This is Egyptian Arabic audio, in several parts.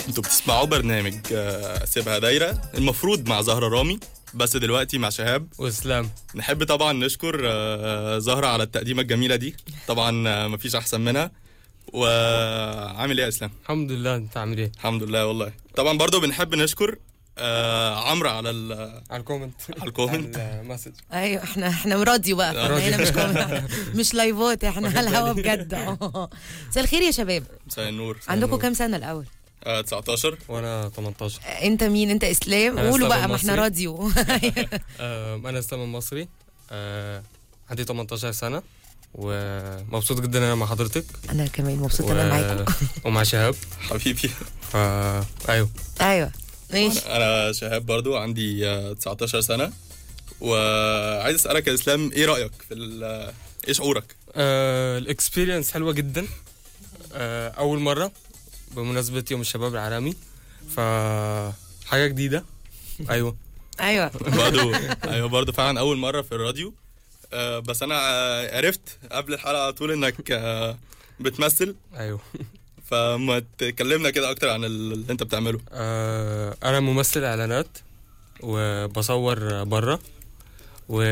انتوا بتسمعوا برنامج آه، سيبها دايرة المفروض مع زهرة رامي بس دلوقتي مع شهاب واسلام نحب طبعا نشكر آه، زهرة على التقديمة الجميلة دي طبعا آه، مفيش أحسن منها وعامل ايه يا اسلام؟ الحمد لله انت عامل ايه الحمد لله والله طبعا برضو بنحب نشكر آه، عمرو على ال- على الكومنت على الكومنت. على المسج ايوه احنا احنا راديو بقى آه. احنا هنا مش كومنت مش لايفات احنا على الهوا بجد اه مساء الخير يا شباب مساء النور عندكم كام سنه الاول آه، 19 وانا 18 انت مين انت اسلام أنا قولوا إسلام بقى ما احنا المصري. راديو آه، انا اسلام المصري آه، عندي 18 سنه ومبسوط جدا انا مع حضرتك انا كمان مبسوطه انا معاكم ومع شهاب حبيبي فا ايوه ايوه ماشي انا شهاب برضو عندي آه، 19 سنة وعايز اسألك يا اسلام ايه رأيك في ال- ايه شعورك؟ آه، الاكسبيرينس حلوه جدا آه، اول مره بمناسبه يوم الشباب العالمي ف حاجه جديده ايوه ايوه برضو ايوه برضو فعلا اول مرة في الراديو آه، بس انا آه، عرفت قبل الحلقة على طول انك آه، بتمثل ايوه فما تكلمنا كده اكتر عن اللي انت بتعمله آه، انا ممثل اعلانات وبصور بره و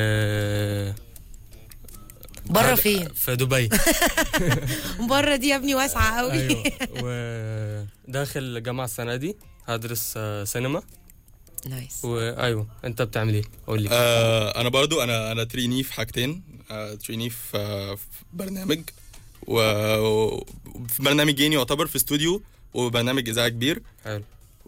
بره فين في دبي بره دي يا ابني واسعه قوي ايوه وداخل جامعه السنه دي هدرس آه، سينما نايس وايوه انت بتعمل ايه قول لي آه انا برضو انا انا تريني في حاجتين آه تريني في, آه في برنامج و- وفي برنامجين يعتبر في استوديو وبرنامج اذاعه كبير حلو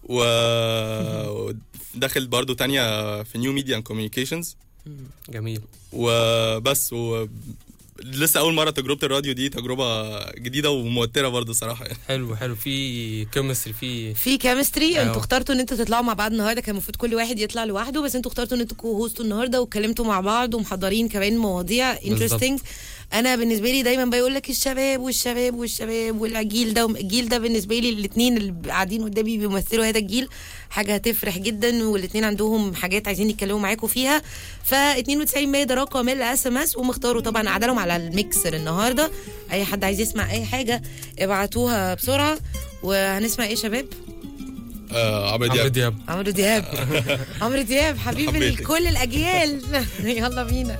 و داخل برضو تانية في نيو ميديا اند كوميونيكيشنز جميل وبس و لسه اول مره تجربه الراديو دي تجربه جديده وموتره برضو صراحه يعني حلو حلو في كيمستري في في كيمستري أيوة. انتوا اخترتوا ان انتوا تطلعوا مع بعض النهارده كان المفروض كل واحد يطلع لوحده بس انتوا اخترتوا ان انتوا كو هوستوا النهارده واتكلمتوا مع بعض ومحضرين كمان مواضيع انترستنج انا بالنسبه لي دايما بقول لك الشباب والشباب والشباب والجيل ده الجيل ده بالنسبه لي الاثنين اللي قاعدين قدامي بيمثلوا هذا الجيل حاجه هتفرح جدا والاثنين عندهم حاجات عايزين يتكلموا معاكم فيها ف 92 100 ده رقم الاس ام اس ومختاروا طبعا عدلهم على الميكسر النهارده اي حد عايز يسمع اي حاجه ابعتوها بسرعه وهنسمع ايه يا شباب آه عمرو عمرو دياب دياب عمرو دياب عمرو دياب حبيب حبيتك. كل الاجيال يلا بينا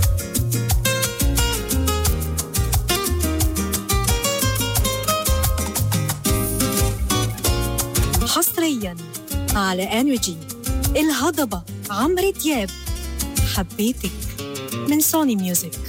حصريا على انرجي الهضبه عمرو دياب حبيتك من سوني ميوزك